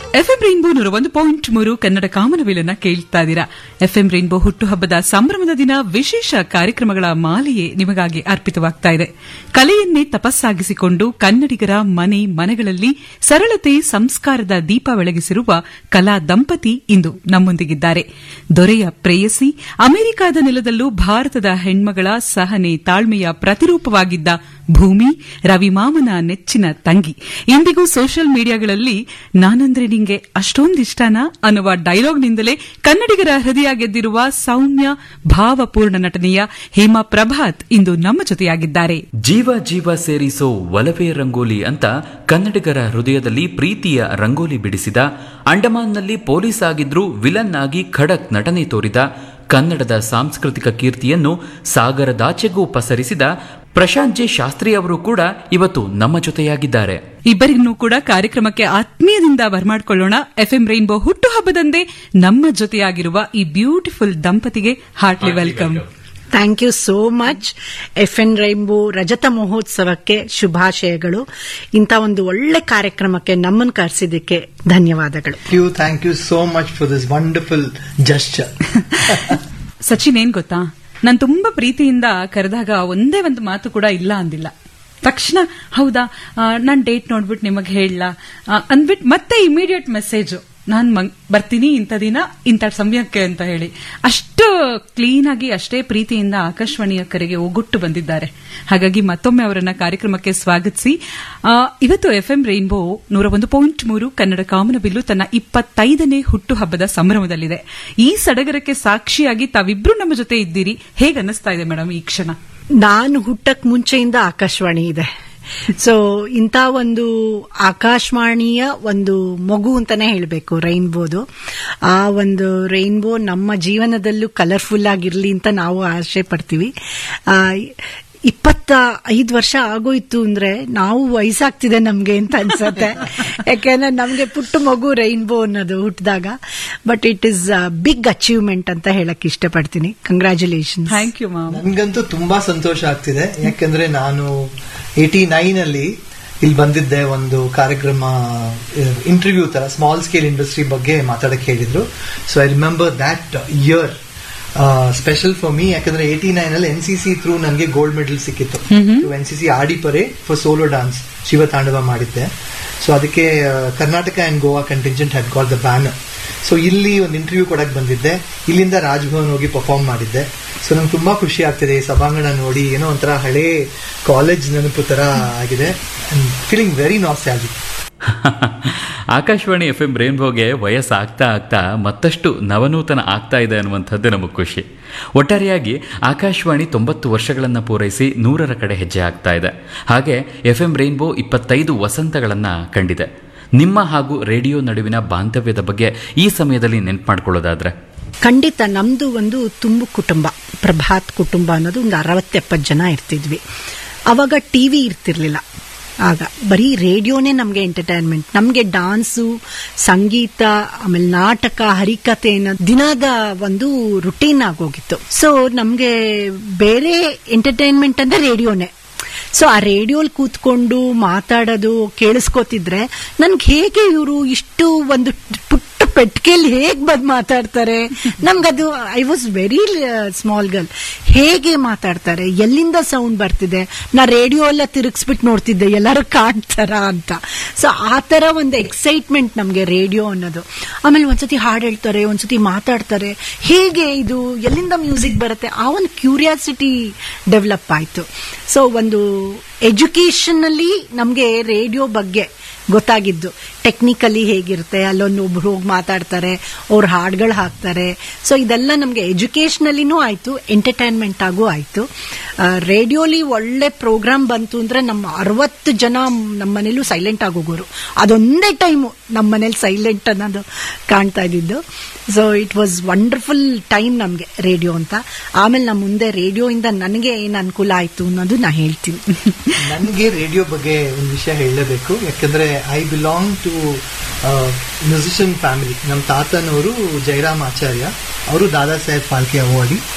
FM rainbow ನೂರ ಒಂದು point ಮೂರು ಕನ್ನಡ ಕಾಮನವಿಲನ್ನ ಕೇಳ್ತಾ ಇದ್ದೀರಾ ಎಫ್ಎಂ ರೈನ್ಬೋ ಹುಟ್ಟುಹಬ್ಬದ ಸಂಭ್ರಮದ ದಿನ ವಿಶೇಷ ಕಾರ್ಯಕ್ರಮಗಳ ಮಾಲೆಯೇ ನಿಮಗಾಗಿ ಅರ್ಪಿತವಾಗ್ತಾ ಇದೆ ಕಲೆಯನ್ನೇ ತಪಸ್ಸಾಗಿಸಿಕೊಂಡು ಕನ್ನಡಿಗರ ಮನೆ ಮನೆಗಳಲ್ಲಿ ಸರಳತೆ ಸಂಸ್ಕಾರದ ದೀಪ ಬೆಳಗಿಸಿರುವ ಕಲಾ ದಂಪತಿ ಇಂದು ನಮ್ಮೊಂದಿಗಿದ್ದಾರೆ ದೊರೆಯ ಪ್ರೇಯಸಿ ಅಮೆರಿಕಾದ ನೆಲದಲ್ಲೂ ಭಾರತದ ಹೆಣ್ಮಗಳ ಸಹನೆ ತಾಳ್ಮೆಯ ಪ್ರತಿರೂಪವಾಗಿದ್ದ ಭೂಮಿ ರವಿಮಾಮನ ನೆಚ್ಚಿನ ತಂಗಿ ಇಂದಿಗೂ ಸೋಷಿಯಲ್ ಮೀಡಿಯಾಗಳಲ್ಲಿ ನಾನಂದ್ರೆ ನಿಂಗೆ ಅಷ್ಟೊಂದಿಷ್ಟನಾ ಅನ್ನುವ ಡೈಲಾಗ್ನಿಂದಲೇ ಕನ್ನಡಿಗರ ಹೃದಯ ಗೆದ್ದಿರುವ ಸೌಮ್ಯ ಭಾವಪೂರ್ಣ ನಟನೆಯ ಹೇಮಾ ಪ್ರಭಾತ್ ಇಂದು ನಮ್ಮ ಜೊತೆಯಾಗಿದ್ದಾರೆ ಜೀವ ಜೀವ ಸೇರಿಸೋ ಒಲವೇ ರಂಗೋಲಿ ಅಂತ ಕನ್ನಡಿಗರ ಹೃದಯದಲ್ಲಿ ಪ್ರೀತಿಯ ರಂಗೋಲಿ ಬಿಡಿಸಿದ ಅಂಡಮಾನ್ನಲ್ಲಿ ಪೊಲೀಸ್ ಆಗಿದ್ರೂ ವಿಲನ್ ಆಗಿ ಖಡಕ್ ನಟನೆ ತೋರಿದ ಕನ್ನಡದ ಸಾಂಸ್ಕೃತಿಕ ಕೀರ್ತಿಯನ್ನು ಸಾಗರದಾಚೆಗೂ ಪಸರಿಸಿದ ಪ್ರಶಾಂತ್ ಜೆ ಶಾಸ್ತ್ರಿ ಅವರು ಕೂಡ ಇವತ್ತು ನಮ್ಮ ಜೊತೆಯಾಗಿದ್ದಾರೆ ಇಬ್ಬರಿಗೂ ಕೂಡ ಕಾರ್ಯಕ್ರಮಕ್ಕೆ ಆತ್ಮೀಯದಿಂದ ಬರ್ಮಾಡ್ಕೊಳ್ಳೋಣ ಎಫ್ಎಂ ರೈನ್ಬೋ ಹುಟ್ಟುಹಬ್ಬದಂದೇ ನಮ್ಮ ಜೊತೆಯಾಗಿರುವ ಈ ಬ್ಯೂಟಿಫುಲ್ ದಂಪತಿಗೆ heartly welcome thank you so much F M Rainbow ರಜತ ಮಹೋತ್ಸವಕ್ಕೆ ಶುಭಾಶಯಗಳು ಇಂಥ ಒಂದು ಒಳ್ಳೆ ಕಾರ್ಯಕ್ರಮಕ್ಕೆ ನಮ್ಮನ್ನು ಕರೆಸಿದ್ದಕ್ಕೆ ಧನ್ಯವಾದಗಳು Thank you, thank you so much for this wonderful gesture. Sachin ಏನ್ ಗೊತ್ತಾ ನಾನು ತುಂಬಾ ಪ್ರೀತಿಯಿಂದ ಕರೆದಾಗ ಒಂದೇ ಒಂದು ಮಾತು ಕೂಡ ಇಲ್ಲ ಅಂದಿಲ್ಲ ತಕ್ಷಣ ಹೌದಾ ನಾನು ಡೇಟ್ ನೋಡ್ಬಿಟ್ಟು ನಿಮಗೆ ಹೇಳಲ್ಲ ಅಂದ್ಬಿಟ್ಟು ಮತ್ತೆ ಇಮಿಡಿಯೇಟ್ ಮೆಸೇಜ್ ನಾನು ಬರ್ತೀನಿ ಇಂಥ ದಿನ ಇಂಥ ಸಮಯಕ್ಕೆ ಅಂತ ಹೇಳಿ ಅಷ್ಟು ಕ್ಲೀನ್ ಆಗಿ ಅಷ್ಟೇ ಪ್ರೀತಿಯಿಂದ ಆಕಾಶವಾಣಿಯ ಕರೆಗೆ ಒಗ್ಗುಟ್ಟು ಬಂದಿದ್ದಾರೆ ಹಾಗಾಗಿ ಮತ್ತೊಮ್ಮೆ ಅವರನ್ನ ಕಾರ್ಯಕ್ರಮಕ್ಕೆ ಸ್ವಾಗತಿಸಿ ಆ, ಇವತ್ತು ಎಫ್ಎಂ ರೈನ್ಬೋ ನೂರ ಒಂದು ಪಾಯಿಂಟ್ ಮೂರು ಕನ್ನಡ ಕಾಮನಬಿಲ್ಲು ತನ್ನ ಇಪ್ಪತ್ತೈದನೇ ಹುಟ್ಟುಹಬ್ಬದ ಸಂಭ್ರಮದಲ್ಲಿದೆ ಈ ಸಡಗರಕ್ಕೆ ಸಾಕ್ಷಿಯಾಗಿ ತಾವಿಬ್ರು ನಮ್ಮ ಜೊತೆ ಇದ್ದೀರಿ ಹೇಗೆ ಅನ್ನಿಸ್ತಾ ಇದೆ ಮೇಡಮ್ ಈ ಕ್ಷಣ ನಾನು ಹುಟ್ಟಕ್ ಮುಂಚೆಯಿಂದ ಆಕಾಶವಾಣಿ ಇದೆ ಸೊ ಇಂಥ ಒಂದು ಆಕಾಶವಾಣಿಯ ಒಂದು ಮಗು ಅಂತಾನೆ ಹೇಳಬೇಕು ರೈನ್ಬೋದು ಆ ಒಂದು ರೈನ್ಬೋ ನಮ್ಮ ಜೀವನದಲ್ಲೂ ಕಲರ್ಫುಲ್ ಆಗಿರ್ಲಿ ಅಂತ ನಾವು ಆಸೆ ಪಡ್ತೀವಿ ಆ, ಇಪ್ಪತ್ತ ಐದು ವರ್ಷ ಆಗೋಯ್ತು ಅಂದ್ರೆ ನಾವು ವಯಸ್ಸಾಗ್ತಿದೆ ನಮ್ಗೆ ಅಂತ ಅನ್ಸತ್ತೆ ಯಾಕೆಂದ್ರೆ ನಮ್ಗೆ ಪುಟ್ಟ ಮಗು ರೈನ್ಬೋ ಅನ್ನೋದು ಹುಟ್ಟಿದಾಗ but it is big achievement ಅಂತ ಹೇಳಕ್ ಇಷ್ಟಪಡ್ತೀನಿ ಕಂಗ್ರ್ಯಾಚುಲೇಷನ್ ಥ್ಯಾಂಕ್ ಯು ಮ್ಯಾಮ್ ನನ್ಗಂತೂ ತುಂಬಾ ಸಂತೋಷ ಆಗ್ತಿದೆ ಯಾಕೆಂದ್ರೆ ನಾನು ಏಟಿ ನೈನ್ ಅಲ್ಲಿ ಇಲ್ಲಿ ಬಂದಿದ್ದೆ ಒಂದು ಕಾರ್ಯಕ್ರಮ ಇಂಟರ್ವ್ಯೂ ತರ ಸ್ಮಾಲ್ ಸ್ಕೇಲ್ ಇಂಡಸ್ಟ್ರಿ ಬಗ್ಗೆ ಮಾತಾಡಕ್ ಹೇಳಿದ್ರು so I remember that year special for me ಯಾಕಂದ್ರೆ ಏಟಿ ನೈನ್ ಅಲ್ಲಿ ಎನ್ ಸಿ ಸಿ ಥ್ರೂ ನನಗೆ ಗೋಲ್ಡ್ ಮೆಡಲ್ ಸಿಕ್ಕಿತ್ತು ಎನ್ ಸಿ ಸಿ ಆಡಿ ಪರೆ for solo dance Shiva Tandava ಮಾಡಿದ್ದೆ ಸೊ ಅದಕ್ಕೆ ಆ, Karnataka and Goa contingent had got the ban so ಇಲ್ಲಿ ಒಂದು ಇಂಟರ್ವ್ಯೂ ಕೊಡಕ್ ಬಂದಿದ್ದೆ ಇಲ್ಲಿಂದ ರಾಜ್ಭವನ್ ಹೋಗಿ ಪರ್ಫಾರ್ಮ್ ಮಾಡಿದ್ದೆ ಸೊ ನಂಗೆ ತುಂಬಾ ಖುಷಿ ಆಗ್ತಿದೆ ಈ ಸಭಾಂಗಣ ನೋಡಿ ಏನೋ ಒಂಥರ ಹಳೇ ಕಾಲೇಜ್ ನೆನಪು ತರ ಆಗಿದೆ feeling very nostalgic Akashvani F M ರೇನ್ಬೋಗೆ ವಯಸ್ಸಾಗ್ತಾ ಆಗ್ತಾ ಮತ್ತಷ್ಟು ನವನೂತನ ಆಗ್ತಾ ಇದೆ ಅನ್ನುವಂಥದ್ದು ನಮಗೆ ಖುಷಿ ಒಟ್ಟಾರೆಯಾಗಿ ಆಕಾಶವಾಣಿ ತೊಂಬತ್ತು ವರ್ಷಗಳನ್ನು ಪೂರೈಸಿ ನೂರರ ಕಡೆ ಹೆಜ್ಜೆ ಆಗ್ತಾ ಇದೆ ಹಾಗೆ ಎಫ್ ಎಂ ರೈನ್ಬೋ ಇಪ್ಪತ್ತೈದು ವಸಂತಗಳನ್ನು ಕಂಡಿದೆ ನಿಮ್ಮ ಹಾಗೂ ರೇಡಿಯೋ ನಡುವಿನ ಬಾಂಧವ್ಯದ ಬಗ್ಗೆ ಈ ಸಮಯದಲ್ಲಿ ನೆನ್ಪು ಮಾಡ್ಕೊಳ್ಳೋದಾದ್ರೆ ಖಂಡಿತ ನಮ್ದು ಒಂದು ತುಂಬು ಕುಟುಂಬ ಪ್ರಭಾತ್ ಕುಟುಂಬ ಅನ್ನೋದು ಒಂದು ಅರವತ್ತೆಪ್ಪತ್ತು ಜನ ಇರ್ತಿದ್ವಿ ಅವಾಗ ಟಿವಿ ಇರ್ತಿರ್ಲಿಲ್ಲ ಆಗ ಬರೀ ರೇಡಿಯೋನೇ ನಮಗೆ ಎಂಟರ್ಟೈನ್ಮೆಂಟ್ ನಮಗೆ ಡಾನ್ಸು ಸಂಗೀತ ಆಮೇಲೆ ನಾಟಕ ಹರಿಕತೆ ಅನ್ನೋದು ದಿನದ ಒಂದು ರುಟೀನ್ ಆಗೋಗಿತ್ತು ಸೊ ನಮಗೆ ಬೇರೆ ಎಂಟರ್ಟೈನ್ಮೆಂಟ್ ಅಂದ್ರೆ ರೇಡಿಯೋನೇ ಸೊ ಆ ರೇಡಿಯೋಲ್ ಕೂತ್ಕೊಂಡು ಮಾತಾಡೋದು ಕೇಳಿಸ್ಕೊತಿದ್ರೆ ನನ್ಗೆ ಹೇಗೆ ಇವರು ಇಷ್ಟು ಒಂದು ಪುಟ್ಟ ಪೆಟ್ಟಿಗೆಯಲ್ಲಿ ಹೇಗೆ ಬಂದು ಮಾತಾಡ್ತಾರೆ ನಮ್ಗದು I was very small girl ಹೇಗೆ ಮಾತಾಡ್ತಾರೆ ಎಲ್ಲಿಂದ ಸೌಂಡ್ ಬರ್ತಿದೆ ನಾ ರೇಡಿಯೋ ಎಲ್ಲ ತಿರುಗಿಸ್ಬಿಟ್ಟು ನೋಡ್ತಿದ್ದೆ ಎಲ್ಲರೂ ಕಾಣ್ತಾರ ಅಂತ ಸೊ ಆ ತರ ಒಂದು ಎಕ್ಸೈಟ್ಮೆಂಟ್ ನಮಗೆ ರೇಡಿಯೋ ಅನ್ನೋದು ಆಮೇಲೆ ಒಂದ್ಸತಿ ಹಾಡು ಹೇಳ್ತಾರೆ ಒಂದ್ಸತಿ ಮಾತಾಡ್ತಾರೆ ಹೇಗೆ ಇದು ಎಲ್ಲಿಂದ ಮ್ಯೂಸಿಕ್ ಬರುತ್ತೆ ಆ ಒಂದು ಕ್ಯೂರಿಯಾಸಿಟಿ ಡೆವಲಪ್ ಆಯ್ತು ಸೊ ಒಂದು ಎಜುಕೇಶನ್ ಅಲ್ಲಿ ನಮಗೆ ರೇಡಿಯೋ ಬಗ್ಗೆ ಗೊತ್ತಾಗಿದ್ದು ಟೆಕ್ನಿಕಲಿ ಹೇಗಿರುತ್ತೆ ಅಲ್ಲೊಂದು ಒಬ್ರು ಹೋಗಿ ಮಾತಾಡ್ತಾರೆ ಅವ್ರ ಹಾಡುಗಳು ಹಾಕ್ತಾರೆ ಸೊ ಇದೆಲ್ಲ ನಮಗೆ ಎಜುಕೇಶನಲ್ಲಿನೂ ಆಯ್ತು ಎಂಟರ್ಟೈನ್ಮೆಂಟ್ ಆಗೂ ಆಯ್ತು ರೇಡಿಯೋಲಿ ಒಳ್ಳೆ ಪ್ರೋಗ್ರಾಮ್ ಬಂತು ಅಂದ್ರೆ ನಮ್ಮ ಅರವತ್ತು ಜನ ನಮ್ಮ ಮನೇಲೂ ಸೈಲೆಂಟ್ ಆಗೋಗೋರು ಅದೊಂದೇ ಟೈಮು ನಮ್ಮ ಮನೇಲಿ ಸೈಲೆಂಟ್ ಅನ್ನೋದು ಕಾಣ್ತಾ ಇದ್ದಿದ್ದು so it was wonderful time ನಮಗೆ ರೇಡಿಯೋ ಅಂತ ಆಮೇಲೆ ನಮ್ಮ ಮುಂದೆ ರೇಡಿಯೋಯಿಂದ ನನಗೆ ಏನು ಅನುಕೂಲ ಆಯ್ತು ಅನ್ನೋದು ನಾ ಹೇಳ್ತೀನಿ ನನಗೆ ರೇಡಿಯೋ ಬಗ್ಗೆ ಒಂದು ವಿಷಯ ಹೇಳಲೇಬೇಕು ಯಾಕಂದ್ರೆ I belong to musician family ನಮ್ಮ ತಾತನವರು ಜಯರಾಮ್ ಆಚಾರ್ಯ ಅವರು ದಾದಾ ಸಾಹೇಬ್ ಫಾಲ್ಕೆ ಅವಾರ್ಡಿ